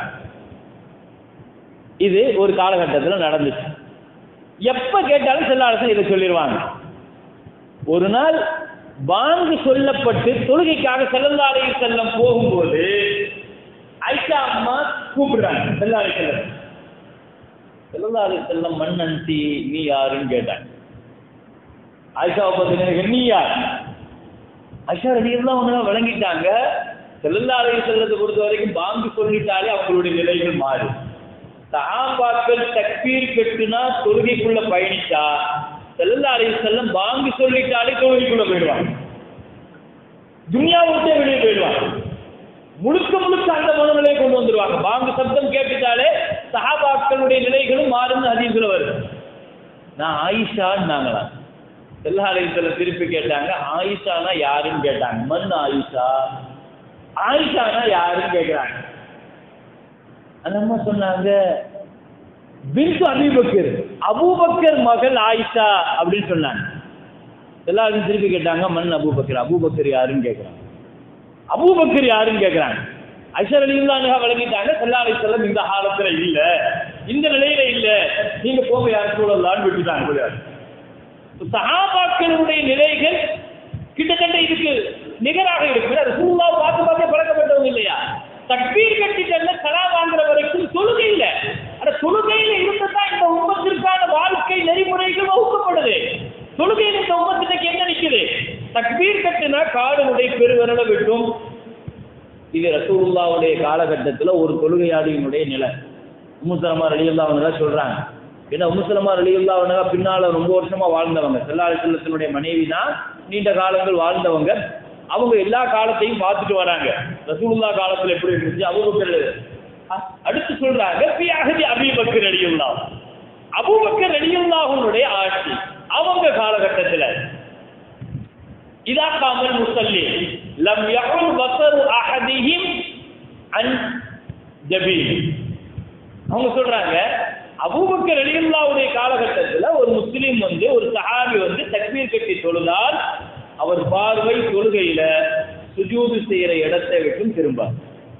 இது ஒரு காலகட்டத்தில் நடந்துச்சு எப்ப கேட்டாலும் செல்லாரசன் இதை சொல்லிடுவாங்க ஒரு நாள் பாங்கு சொல்லப்பட்டு தொழுகைக்காக செல்லல்லாரை செல்லம் போகும்போது ஐஷா அம்மா கூப்பிடுறாங்க செல்லாரை செல்லம் செல்லல்லாரை செல்லம் மண்ணன்சி நீ யாருன்னு கேட்டாங்க ஆயிஷாவை பார்த்தீங்கன்னா நீ யார் ஐஷா ரலியெல்லாம் ஒன்று விளங்கிட்டாங்க செல்லல்லாரை செல்லத்தை பொறுத்த வரைக்கும் பாங்கு சொல்லிட்டாலே அவங்களுடைய நிலைகள் மாறும் சஹாபாக்கள் தக்பீர் கட்டுனா தொழுகைக்குள்ள பயணிச்சா செல்லல்லாரை செல்லம் பாங்கு சொல்லிட்டாலே தொழுகைக்குள்ள போயிடுவாங்க துனியா விட்டே வெளியே போயிடுவாங்க முழுக்க முழுக்க அந்த மனநிலையை கொண்டு வந்துருவாங்க பாங்கு சப்தம் கேட்டுட்டாலே சஹாபாக்களுடைய நிலைகளும் மாறும்னு அதிகத்தில் வருது நான் ஆயிஷான்னாங்களாம் செல்லாலயத்துல திருப்பி கேட்டாங்க ஆயிஷானா யாருன்னு கேட்டாங்க மண் ஆயிஷா ஆயிஷானா யாருன்னு கேட்குறாங்க அந்த அம்மா சொன்னாங்க பின்து அபூபக்கர் அபூபக்கர் மகள் ஆயிஷா அப்படின்னு சொன்னாங்க எல்லாரும் திருப்பி கேட்டாங்க மண் அபூபக்கர் அபூபக்கர் யாருன்னு கேட்குறாங்க அபூபக்கர் யாருன்னு கேட்குறாங்க ஐஷர் அலிவுல்லானுகா வழங்கிட்டாங்க செல்லா அலி செல்லம் இந்த காலத்துல இல்ல இந்த நிலையில இல்ல நீங்க போங்க யார் சூழலான்னு விட்டுட்டாங்க போயாரு சஹாபாக்களுடைய நிலைகள் கிட்டத்தட்ட இதுக்கு நிகராக இருக்கு அது சூழலா பார்த்து பார்த்தே பழக்கப்பட்டவங்க இல்லையா தக்பீர் கட்டிட்டல்ல சலா வாங்குற வரைக்கும் தொழுகை இல்ல அந்த தொழுகையில இருந்துதான் இந்த உம்மத்திற்கான வாழ்க்கை நெறிமுறைகள் வகுக்கப்படுது தொழுகையில் இந்த உம்மத்திற்கு என்ன நிக்குது தக்பீர் கட்டினா காடுடைய பெருவிரலை விட்டும் இது ரசூலுல்லாவுடைய காலகட்டத்தில் ஒரு தொழுகையாளியினுடைய நிலை உம்முசலமா ரலியுல்லா அவங்க தான் சொல்றாங்க ஏன்னா உம்முசலமா ரலியுல்லா அவங்க பின்னால ரொம்ப வருஷமா வாழ்ந்தவங்க செல்லாரி செல்லத்தினுடைய மனைவி தான் நீண்ட காலங்கள் வாழ்ந்தவங்க அவங்க எல்லா காலத்தையும் பார்த்துட்டு வராங்க ரசூலுல்லா காலத்துல எப்படி இருந்துச்சு அபூபக்கர் அ- அடுத்து சொல்றாங்க பி அகதி அபீபக்கர் அலியுல்லா அபூபக்கர் அலியுல்லாஹுனுடைய ஆட்சி அவங்க காலகட்டத்துல இதா காமல் முசல்லி லம் யகுல் பசரு அஹதிஹிம் அன் ஜபீல் அவங்க சொல்றாங்க அபூபக்கர் ரலியல்லாஹுடைய காலகட்டத்துல ஒரு முஸ்லீம் வந்து ஒரு சஹாபி வந்து தக்பீர் கட்டி தொழுதால் அவர் பார்வை தொழுகையில சுஜூது செய்யற இடத்தை விட்டும் திரும்பார்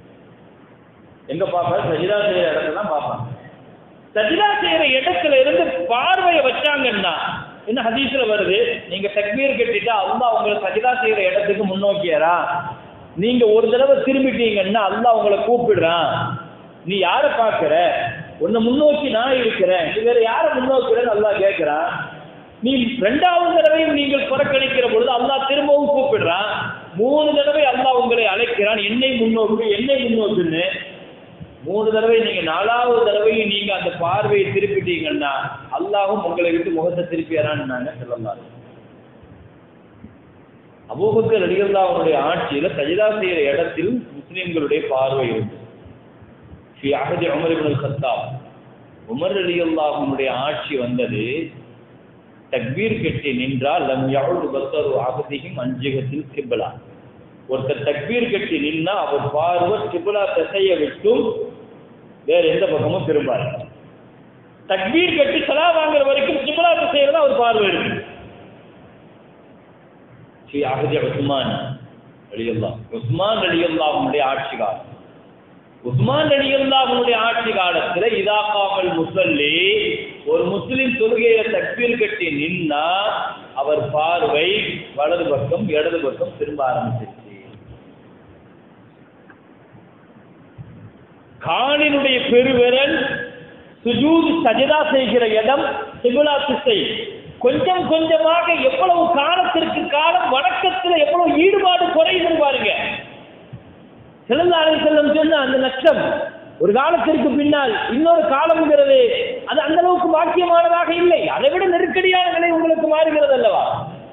எங்க பார்ப்பார் சஜிதா செய்யற இடத்துல தான் பார்ப்பாங்க சஜிதா செய்யற இடத்துல இருந்து பார்வையை வச்சாங்கன்னா என்ன ஹதீஸ்ல வருது நீங்க தக்பீர் கட்டிட்டா அல்லாஹ் உங்களை சஜிதா செய்யற இடத்துக்கு முன்னோக்கியரா நீங்க ஒரு தடவை திரும்பிட்டீங்கன்னா அல்லாஹ் உங்களை கூப்பிடுறான் நீ யாரை பார்க்கிற உன்னை முன்னோக்கி நான் இருக்கிறேன் நீ வேற யாரை முன்னோக்கிறேன்னு அல்லாஹ் கேட்கிறான் நீ ரெண்டாவது தடவையும் நீங்கள் புறக்கணிக்கிற பொழுது அல்லாஹ் திரும்பவும் கூப்பிடுறான் மூணு தடவை அல்லாஹ் உங்களை அழைக்கிறான் என்னை முன்னோக்கு என்னை முன்னோக்குன்னு மூணு தடவை நீங்க நாலாவது தடவையும் நீங்க அந்த பார்வையை திருப்பிட்டீங்கன்னா அல்லாஹ்வும் உங்களை விட்டு முகத்தை திருப்பியறான்னு சொல்லலாம் அபூபக்கர் ரலியல்லாஹுடைய ஆட்சியில சஜிதா செய்யற இடத்தில் முஸ்லிம்களுடைய பார்வை இருக்கு ஃபி அஹதி உமர் இப்னு கத்தாப் உமர் ரலியல்லாஹுடைய ஆட்சி வந்தது தக்பீர் கட்டி நின்றால் லம் யவுது பஸரு அஹதிஹிம் அஞ்சிகத்தில் கிப்லா ஒருத்தர் தக்பீர் கட்டி நின்னா அவர் பார்வை கிப்லா திசையை விட்டும் வேற எந்த பக்கமும் திரும்பாரு தக்பீர் கட்டி சலா வாங்குற வரைக்கும் கிப்லா திசையில தான் அவர் பார்வை இருக்கு ஸ்ரீ அகதி உஸ்மான் ரலியல்லா உஸ்மான் ரலியல்லாஹுடைய ஆட்சி காலம் உஸ்மான் ரலியல்லாஹுடைய ஆட்சி காலத்துல இதாக்காமல் முசல்லி ஒரு முஸ்லிம் தொழுகையில தக்பீர் கட்டி நின்னா அவர் பார்வை வலது பக்கம் இடது பக்கம் திரும்ப ஆரம்பிச்சிருச்சு காலினுடைய பெருவிரல் சுஜூத் சஜதா செய்கிற இடம் சிகுலா திசை கொஞ்சம் கொஞ்சமாக எவ்வளவு காலத்திற்கு காலம் வணக்கத்துல எவ்வளவு ஈடுபாடு குறையுது பாருங்க சிலந்தாரை செல்லம் சொன்ன அந்த நஷ்டம் ஒரு காலத்திற்கு பின்னால் இன்னொரு காலம்ங்கிறது அது அந்த அளவுக்கு பாக்கியமானதாக இல்லை அதை விட நெருக்கடியான நிலை உங்களுக்கு மாறுகிறது அல்லவா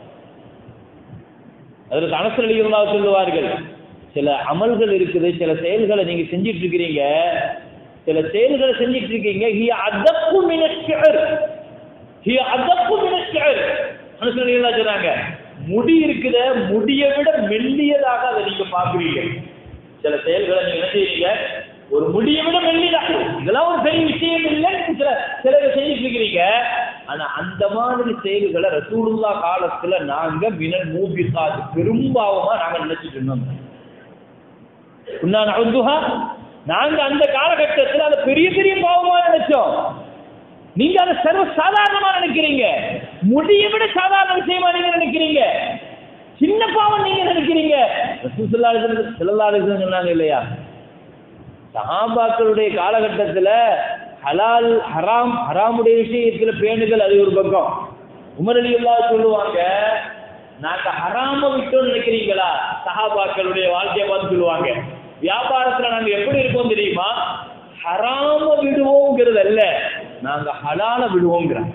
அதற்கு அனசலிகளாக சொல்லுவார்கள் சில அமல்கள் இருக்குது சில செயல்களை நீங்க செஞ்சிட்டு இருக்கிறீங்க சில செயல்களை செஞ்சிட்டு இருக்கீங்க ஹி அதப்பு மினஷ்ஷர் ஹி அதப்பு மினஷ்ஷர் அனசலிகளாக சொல்றாங்க முடி இருக்குத முடியை விட மெல்லியதாக அதை நீங்க பாக்குறீங்க சில செயல்களை நீங்க என்ன செய்றீங்க ஒரு முடியை விட மெல்லியதாக இதெல்லாம் ஒரு பெரிய விஷயம் இல்லைன்னு சில சிலர் செஞ்சுட்டு இருக்கிறீங்க ஆனா அந்த மாதிரி செயல்களை ரசூலுல்லா காலத்துல நாங்க மினல் மூபிசாத் பெரும்பாவமா நாங்க நினைச்சிட்டு இருந்தோம் உன்னான அவுதுஹா நாங்க அந்த காலகட்டத்தில் அதை பெரிய பெரிய பாவமா நினைச்சோம் நீங்க அதை சர்வ சாதாரணமா நினைக்கிறீங்க முடியை விட சாதாரண விஷயமா நீங்க நினைக்கிறீங்க சின்ன பாவம் நீங்க நினைக்கிறீங்க ரசூலுல்லாஹி ஸல்லல்லாஹு அலைஹி வஸல்லம் சொன்னாங்க இல்லையா சஹாபாக்களுடைய காலகட்டத்துல ஹலால் ஹராம் ஹராமுடைய விஷயத்துல பேணுதல் அது ஒரு பக்கம் உமர் அலி சொல்லுவாங்க நாங்க ஹராம விட்டோம் நினைக்கிறீங்களா சஹாபாக்களுடைய வாழ்க்கையை பார்த்து சொல்லுவாங்க வியாபாரத்துல நாங்க எப்படி இருக்கோம் தெரியுமா ஹராம விடுவோங்கிறது அல்ல நாங்க ஹலால விடுவோங்கிறாங்க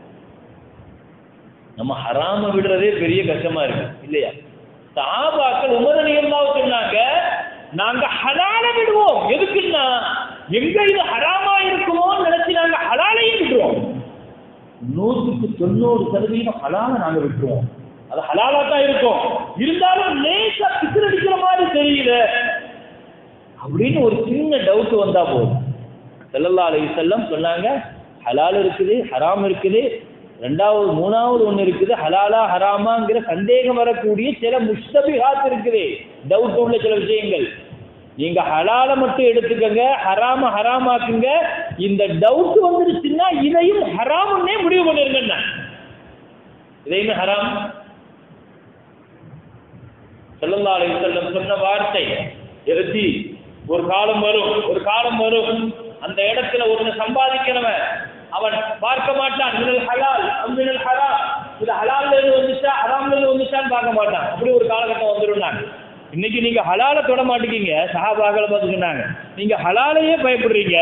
நம்ம ஹராம விடுறதே பெரிய கஷ்டமா இருக்கு இல்லையா சஹாபாக்கள் உமர் அலி சொன்னாங்க நாங்க ஹலால விடுவோம் எதுக்குன்னா எங்க இது ஹராமா இருக்குமோன்னு நினைச்சு நாங்க ஹலாலையும் விடுவோம் நூற்றுக்கு தொண்ணூறு சதவீதம் ஹலால நாங்க விட்டுருவோம் அது ஹலாலா தான் இருக்கும் இருந்தாலும் லேசா பிசிறடிக்கிற மாதிரி தெரியல அப்படின்னு ஒரு சின்ன டவுட் வந்தா போதும் செல்லல்லா அலி செல்லம் சொன்னாங்க ஹலால் இருக்குது ஹராம் இருக்குது ரெண்டாவது மூணாவது ஒன்று இருக்குது ஹலாலா ஹராமாங்கிற சந்தேகம் வரக்கூடிய சில முஷ்டபிகாத் இருக்குது டவுட் உள்ள சில விஷயங்கள் நீங்க ஹலால மட்டும் எடுத்துக்கங்க ஹராம ஹராமாக்குங்க இந்த டவுட் வந்துருச்சுன்னா இதையும் ஹராமுன்னே முடிவு பண்ணிருங்க இதையும் ஹராம் செல்லல்லா அலி செல்லம் சொன்ன வார்த்தை எரிச்சி ஒரு காலம் வரும் ஒரு காலம் வரும் அந்த இடத்துல ஒருத்தனை சம்பாதிக்கிறவன் அவன் பார்க்க மாட்டான் மினல் ஹலால் மினல் ஹராம் இது ஹலால்ல இருந்து வந்துச்சா ஹராம்ல இருந்து வந்துச்சான்னு பார்க்க மாட்டான் அப்படி ஒரு காலகட்டம் வந்துடும் இன்னைக்கு நீங்க ஹலால தொட மாட்டேங்கீங்க சஹாபாக்களை பார்த்து சொன்னாங்க நீங்க ஹலாலையே பயப்படுறீங்க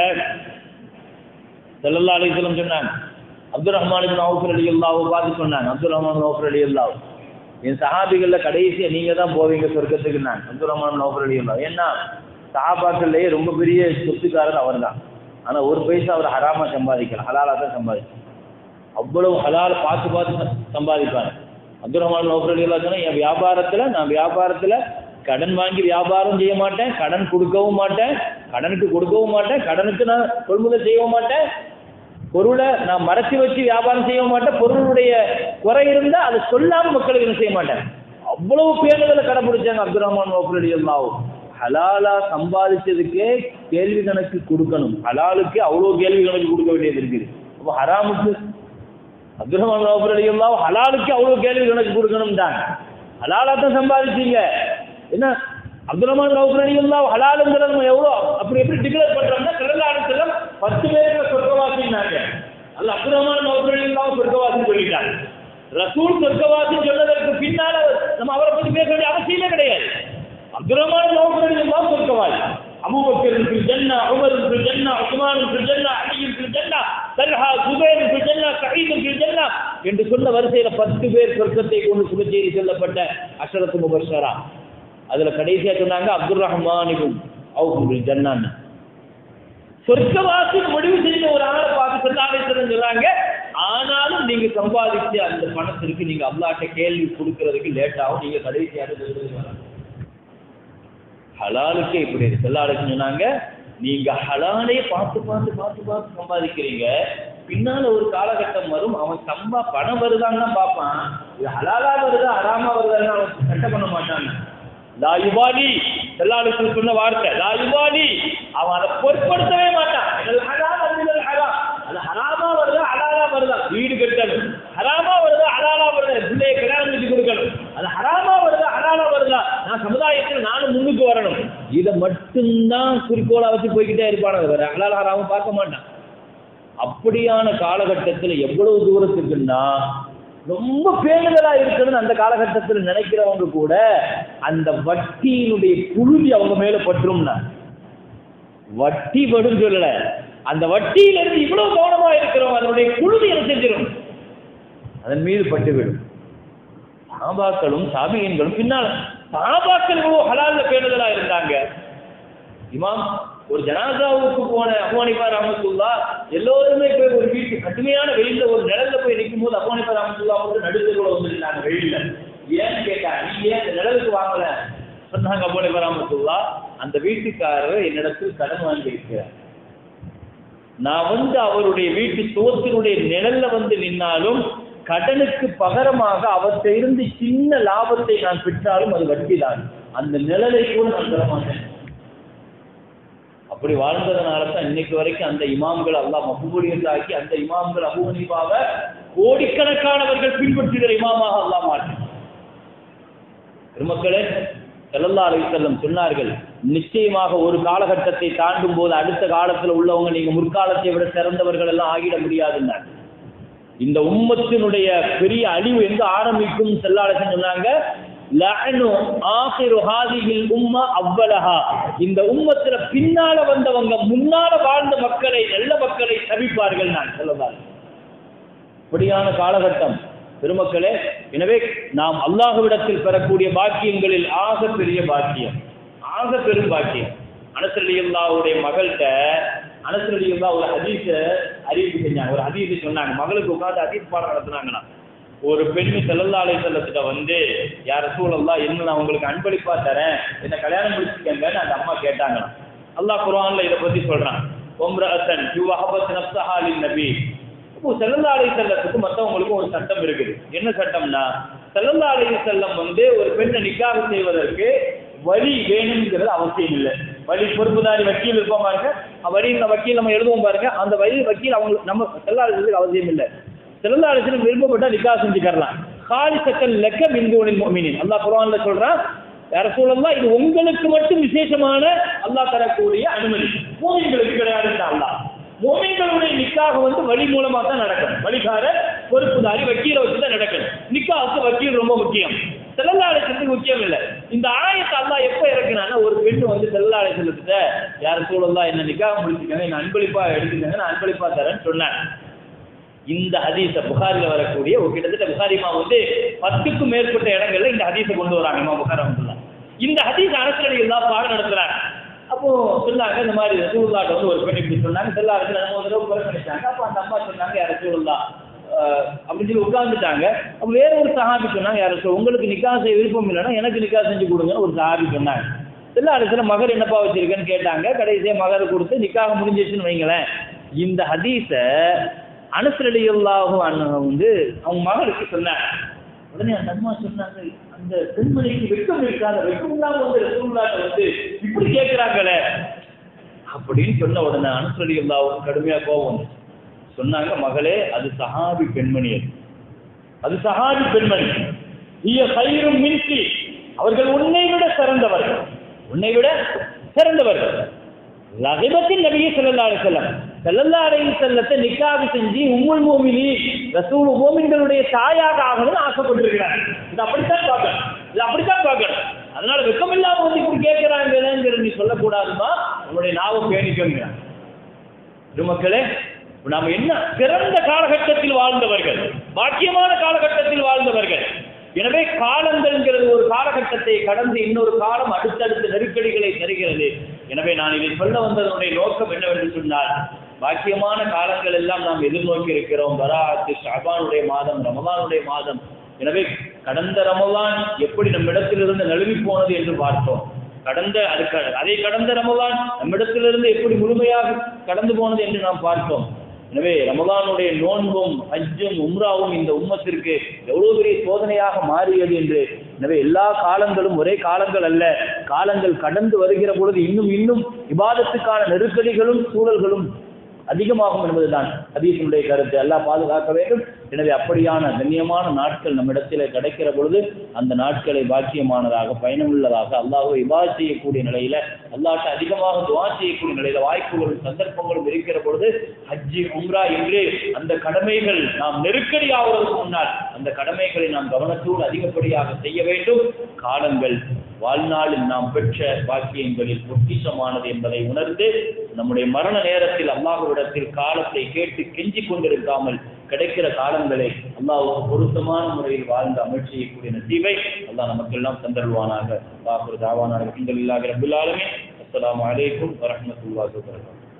செல்லல்லா அலிஸ்லம் சொன்னாங்க அப்துல் ரஹ்மான் இபின் அவுஃபர் அலி அல்லாஹ் பார்த்து சொன்னாங்க அப்துல் ரஹ்மான் அவுஃபர் அலி அல்லாஹ் என் சஹாபிகள்ல கடைசியா நீங்க தான் போவீங்க சொர்க்கத்துக்கு நான் அப்துல் ரஹ்மான் அவுஃபர் அலி அல்லாஹ் ஏன்னா சஹாபாக்கள்லயே ரொம்ப பெரிய சொத்துக்காரர் அவர் தான் ஆனா ஒரு பைசா அவர் ஹராமா சம்பாதிக்கல ஹலாலா தான் சம்பாதிக்கல அவ்வளவு ஹலால் பார்த்து பார்த்து சம்பாதிப்பாரு அப்துல் ரஹ்மான் அவுஃபர் அலி அல்லாஹ் சொன்னா என் வியாபாரத்துல நான் வியாபாரத்துல கடன் வாங்கி வியாபாரம் செய்ய மாட்டேன் கடன் கொடுக்கவும் மாட்டேன் கடனுக்கு கொடுக்கவும் மாட்டேன் கடனுக்கு நான் கொள்முதல் செய்யவும் மாட்டேன் பொருளை நான் மறைச்சு வச்சு வியாபாரம் செய்ய மாட்டேன் பொருளுடைய குறை இருந்தா அதை சொல்லாம மக்களுக்கு என்ன செய்ய மாட்டேன் அவ்வளவு பேருகளை கடைபிடிச்சாங்க அப்துல் ரஹ்மான் ஓஃபரடி அல்லாவும் ஹலாலா சம்பாதிச்சதுக்கே கேள்வி கணக்கு கொடுக்கணும் ஹலாலுக்கு அவ்வளவு கேள்வி கணக்கு கொடுக்க வேண்டியது இருக்குது அப்போ ஹராமுக்கு அப்துல் ரஹ்மான் ஓஃபரடி அல்லாவும் ஹலாலுக்கு அவ்வளவு கேள்வி கணக்கு கொடுக்கணும் தான் ஹலாலா தான் சம்பாதிச்சீங்க என்ன அப்துல் ரஹ்மான் ரவுஃபரடி அல்லாஹ் ஹலாலுங்கிறது நம்ம எவ்வளோ அப்படி எப்படி டிக்ளேர் பண்றோம்னா கடலாடத்துல பத்து பேருக்கு சொர்க்கவாசினாங்க அல்ல அப்துல் ரஹ்மான் ரவுஃபரடி அல்லாஹ் சொர்க்கவாசி சொல்லிட்டாங்க ரசூல் சொர்க்கவாசி சொன்னதற்கு பின்னால நம்ம அவரை பத்தி பேச வேண்டிய அவசியமே கிடையாது அப்துல் ரஹ்மான் ரவுஃபரடி அல்லாஹ் சொர்க்கவாசி அபூபக்கர் في الجنة عمر في الجنة عثمان في الجنة علي في الجنة طلحة زبير في الجنة سعيد في الجنة என்று சொன்ன வரிசையில பத்து பேர் சொர்க்கத்தை கொண்டு சுபச்செய்தி சொல்லப்பட்ட அஷரத்து முபஷரா அதுல கடைசியா சொன்னாங்க அப்துல் ரஹ்மான் அவுஃபுல் ஜன்னான் சொர்க்கவாசி முடிவு செஞ்ச ஒரு ஆளை பார்த்து சொல்லாமேஸ்வரன் சொல்றாங்க ஆனாலும் நீங்க சம்பாதிச்ச அந்த பணத்திற்கு நீங்க அல்லாட்ட கேள்வி கொடுக்கறதுக்கு லேட் ஆகும் நீங்க கடைசியாக சொல்றது வராங்க ஹலாலுக்கே இப்படி செல்லாளுக்கு சொன்னாங்க நீங்க ஹலாலே பார்த்து பார்த்து பார்த்து பார்த்து சம்பாதிக்கிறீங்க பின்னால ஒரு காலகட்டம் வரும் அவன் சம்பா பணம் வருதான்னு தான் பார்ப்பான் இது ஹலாலா வருதா ஹராமா வருதான்னு அவன் சட்டை பண்ண மாட்டாங்க லாயுபாலி செல்லாளுக்கு சொன்ன வார்த்தை லாயுபாலி அவன் அதை பொருட்படுத்தவே மாட்டான் இதல் ஹராம் அமிதல் ஹராம் அது ஹராமா வருதா ஹலாலா வருதா வீடு கட்டணும் ஹராமா வருதா ஹலாலா வருதா பிள்ளைய கல்யாணம் வச்சு கொடுக்கணும் அது ஹராமா வருதா ஹலாலா வருதா நான் சமுதாயத்தில் நானும் முன்னுக்கு வரணும் இதை மட்டும்தான் குறிக்கோளா வச்சு போய்கிட்டே இருப்பான வேற ஹலாலா ஹராம பார்க்க மாட்டான் அப்படியான காலகட்டத்தில் எவ்வளவு தூரத்துக்குன்னா ரொம்ப பேணுதலா இருக்கணும்னு அந்த காலகட்டத்தில் நினைக்கிறவங்க கூட அந்த வட்டியினுடைய புழுதி அவங்க மேல பற்றும்னா வட்டி படும் சொல்லல அந்த வட்டியில இருந்து இவ்வளவு கவனமா இருக்கிறோம் அதனுடைய குழுதி என்ன செஞ்சிடும் அதன் மீது பட்டுவிடும் சாபாக்களும் சாபியன்களும் பின்னால் சாபாக்கள் இவ்வளவு ஹலால்ல பேணுதலா இருந்தாங்க இமாம் ஒரு ஜனாதாவுக்கு போன அபுவானிபா ராமத்துல்லா எல்லோருமே போய் ஒரு வீட்டு கடுமையான வெயில்ல ஒரு நிழல்ல போய் நிற்கும் போது அபுவானிபா ராமத்துல்லா வந்து நடுத்தரோட வந்துருந்தாங்க வெயில்ல ஏன்னு கேட்டா நீ ஏன் இந்த நிழலுக்கு வாங்கல சொன்னாங்க அபுவானிபா ராமத்துல்லா அந்த வீட்டுக்காரர் என்னிடத்தில் கடன் வாங்கி இருக்கிறார் நான் வந்து அவருடைய வீட்டு சுவத்தினுடைய நிழல்ல வந்து நின்னாலும் கடனுக்கு பகரமாக அவர்கிட்ட இருந்து சின்ன லாபத்தை நான் பெற்றாலும் அது வட்டி தான் அந்த நிழலை கூட நான் தர மாட்டேன் அப்படி வாழ்ந்ததுனால தான் இன்னைக்கு வரைக்கும் அந்த இமாம்கள் அல்லாஹ் மகபூலியத்தாக்கி அந்த இமாம்கள் அபூ ஹனீஃபாவை கோடிக்கணக்கானவர்கள் பின்பற்றுகிற இமாமாக அல்லாஹ் மாற்றி பெருமக்களே ஸல்லல்லாஹு அலைஹி வஸல்லம் சொன்னார்கள் நிச்சயமாக ஒரு காலகட்டத்தை தாண்டும் போது அடுத்த காலத்துல உள்ளவங்க நீங்க முற்காலத்தை விட சிறந்தவர்கள் எல்லாம் ஆகிட முடியாதுன்னாங்க இந்த உம்மத்தினுடைய பெரிய அழிவு எங்க ஆரம்பிக்கும் செல்லாளசன் சொன்னாங்க லஅனு ஆகிரு ஹாதிஹில் உம்ம அவ்வலஹா இந்த உம்மத்துல பின்னால வந்தவங்க முன்னால வாழ்ந்த மக்களை நல்ல மக்களை சபிப்பார்கள் நான் சொல்லலாம் இப்படியான காலகட்டம் பெருமக்களே எனவே நாம் அல்லாஹ்விடத்தில் பெறக்கூடிய பாக்கியங்களில் ஆக பெரிய பாக்கியம் ஆக பெரும் பாக்கியம் அனசலியுல்லாவுடைய மகள்கிட்ட அனசலியுல்லா ஒரு ஹதீஸ அறிவிப்பு செஞ்சாங்க ஒரு ஹதீஸை சொன்னாங்க மகளுக்கு உட்கார்ந்து ஹதீஸ் பாடம் நடத்துனாங்கண்ணா ஒரு பெண்ணு செல்லல்லாலை செல்லத்திட்ட வந்து யார் சூழல்லா என்ன நான் உங்களுக்கு அன்பளிப்பா தரேன் என்ன கல்யாணம் முடிச்சுக்கங்கன்னு அந்த அம்மா கேட்டாங்கண்ணா அல்லாஹ் குர்ஆன்ல இதை பத்தி சொல்றான் ஒம்ரஅத்தன் யுவஹபத் நஃப்ஸஹா லின் நபி இப்போ செல்லல்லாலை செல்லத்துக்கு மற்றவங்களுக்கும் ஒரு சட்டம் இருக்குது என்ன சட்டம்னா செல்லல்லாலை செல்லம் வந்து ஒரு பெண்ணை நிக்காக செய்வதற்கு வழி வேணுங்கிறது அவசியம் இல்லை வழி பொறுப்புதாரி வக்கீல் இருப்போம் பாருங்க வழி இந்த வக்கீல் நம்ம எழுதுவோம் பாருங்க அந்த வழி வக்கீல் அவங்க நம்ம செல்லாளர்களுக்கு அவசியம் இல்லை செல்லாளர்களுக்கு விருப்பப்பட்டா நிக்கா செஞ்சுக்கலாம் காலி சக்கல் லெக்க மின்தூனின் மோமினின் அல்லாஹ் குர்ஆன்ல சொல்றான் யார சொல்லலாம் இது உங்களுக்கு மட்டும் விசேஷமான அல்லாஹ் தரக்கூடிய அனுமதி மோமின்களுக்கு கிடையாது அல்லாஹ் மோமின்களுடைய நிக்காக வந்து வழி மூலமா தான் நடக்கணும் வழிகார பொறுப்புதாரி வக்கீல வச்சு தான் நடக்கணும் நிக்காவுக்கு வக்கீல் ரொம்ப முக்கியம் செல்லல்லாடத்துக்கு முக்கியம் இல்லை இந்த ஆயத்தை அல்லாஹ் எப்ப இறக்குனான்னா ஒரு பெண்ணு வந்து செல்லல்லாடை செல்லத்துட்ட யார சூழல்லாம் என்ன நிக்காக முடிச்சுக்கங்க என்ன அன்பளிப்பா எடுத்துக்கங்க நான் அன்பளிப்பா தரேன்னு சொன்னேன் இந்த ஹதீஸ புகாரில வரக்கூடிய ஒரு கிட்டத்தட்ட புகாரிமா வந்து பத்துக்கும் மேற்பட்ட இடங்கள்ல இந்த ஹதீஸை கொண்டு வராங்க இமாம் புகார் ரஹ்மத்துல்லாஹ். இந்த ஹதீஸ் அரசியல் தான் பாடம் நடத்துறாங்க அப்போ சொன்னாங்க இந்த மாதிரி ரசூலுல்லாட்ட வந்து ஒரு பெண் இப்படி சொன்னாங்க செல்லா அரசு நம்ம ஒரு தடவை புறக்கணிச்சாங்க அப்போ அந்த அம்மா சொன்னாங்க யார் ரசூலுல்லா அஹ், அப்படின்னு சொல்லி உட்கார்ந்துட்டாங்க அப்போ வேற ஒரு சஹாபி சொன்னாங்க யார் ரசூல் உங்களுக்கு நிக்கா செய்ய விருப்பம் இல்லைன்னா எனக்கு நிக்கா செஞ்சு கொடுங்கன்னு ஒரு சஹாபி சொன்னாங்க செல்லா அரசுல மகர் என்னப்பா வச்சிருக்கேன்னு கேட்டாங்க கடைசியா மகர் கொடுத்து நிக்காக முடிஞ்சிச்சுன்னு வைங்களேன் இந்த ஹதீஸை அனுசரடியல்லாகும் அண்ணன் வந்து அவங்க மகளுக்கு சொன்னாங்க உடனே அந்த அம்மா சொன்னாங்க அந்த பெண்மணிக்கு வெட்கம் இருக்காத வெட்கம் இல்லாம வந்து ரசூலுல்லாட்ட வந்து இப்படி கேட்கிறாங்களே அப்படின்னு சொன்ன உடனே அனுசரடியல்லாவுக்கு கடுமையா கோபம் வந்துச்சு சொன்னாங்க மகளே அது சஹாபி பெண்மணி அது அது சஹாபி பெண்மணி இய கயிறும் மின்சி அவர்கள் உன்னை விட சிறந்தவர்கள் உன்னை விட சிறந்தவர்கள் லகிபத்தின் நபியை ஸல்லல்லாஹு அலைஹி வஸல்லம் ஸல்லல்லாஹு அலைஹி வஸல்லத்தை நிக்காஹ் செஞ்சு உம்முல் மூமினி ரசூல் மூமின்களுடைய தாயாக ஆகணும்னு ஆசைப்பட்டிருக்கிறார் இது அப்படித்தான் பார்க்கணும் இது அப்படித்தான் பார்க்கணும் அதனால வெக்கம் இல்லாம வந்து இப்படி கேட்கிறாங்கிறத நீ சொல்லக்கூடாதுமா உன்னுடைய நாவை பேணிக்கோங்க பெருமக்களே நாம் என்ன சிறந்த காலகட்டத்தில் வாழ்ந்தவர்கள் பாக்கியமான காலகட்டத்தில் வாழ்ந்தவர்கள் எனவே காலங்கள்ங்கிறது ஒரு காலகட்டத்தை கடந்து இன்னொரு காலம் அடுத்தடுத்த நெருக்கடிகளை தருகிறது எனவே நான் இதை சொல்ல வந்ததனுடைய நோக்கம் என்னவென்று சொன்னால் பாக்கியமான காலங்கள் எல்லாம் நாம் எதிர்நோக்கி இருக்கிறோம் பராத்து ஷாபானுடைய மாதம் ரமலானுடைய மாதம் எனவே கடந்த ரமலான் எப்படி நம்மிடத்திலிருந்து நழுவி போனது என்று பார்த்தோம் கடந்த அதுக்கு அதை கடந்த ரமலான் நம்மிடத்திலிருந்து எப்படி முழுமையாக கடந்து போனது என்று நாம் பார்த்தோம் எனவே ரமலானுடைய நோன்பும் ஹஜ்ஜும் உம்ராவும் இந்த உம்மத்திற்கு எவ்வளவு பெரிய சோதனையாக மாறியது என்று எனவே எல்லா காலங்களும் ஒரே காலங்கள் அல்ல காலங்கள் கடந்து வருகிற பொழுது இன்னும் இன்னும் இபாதத்துக்கான நெருக்கடிகளும் சூழல்களும் அதிகமாகும் என்பதுதான் ஹதீஸினுடைய கருத்து எல்லாம் பாதுகாக்க வேண்டும் எனவே அப்படியான கண்ணியமான நாட்கள் நம்மிடத்தில் கிடைக்கிற பொழுது அந்த நாட்களை பாக்கியமானதாக பயனுள்ளதாக அல்லாஹ்வை இபாத் செய்யக்கூடிய நிலையில அல்லாஹ்ட்ட அதிகமாக துவா செய்யக்கூடிய நிலையில வாய்ப்புகளும் சந்தர்ப்பங்களும் இருக்கிற பொழுது ஹஜ்ஜி உம்ரா என்று அந்த கடமைகள் நாம் நெருக்கடி ஆவதற்கு முன்னால் அந்த கடமைகளை நாம் கவனத்தோடு அதிகப்படியாக செய்ய வேண்டும் காலங்கள் வாழ்நாளில் நாம் பெற்ற பாக்கியங்களில் பொக்கிஷமானது என்பதை உணர்ந்து நம்முடைய மரண நேரத்தில் அல்லாஹ்விடத்தில் காலத்தை கேட்டு கெஞ்சிக் கொண்டிருக்காமல் கிடைக்கிற காலங்களை அல்லாஹ்வுக்கு பொருத்தமான முறையில் வாழ்ந்து அமல் செய்யக்கூடிய நசீவை அல்லாஹ் நமக்கெல்லாம் தந்தருவானாக அல்லாஹ் தாவானாக ரஹ்மத்துல்லாஹி ரப்பில் ஆலமீன் அஸ்ஸலாமு அலைக்கும் வரஹ்மத்துல்லாஹி வபரகாத்துஹு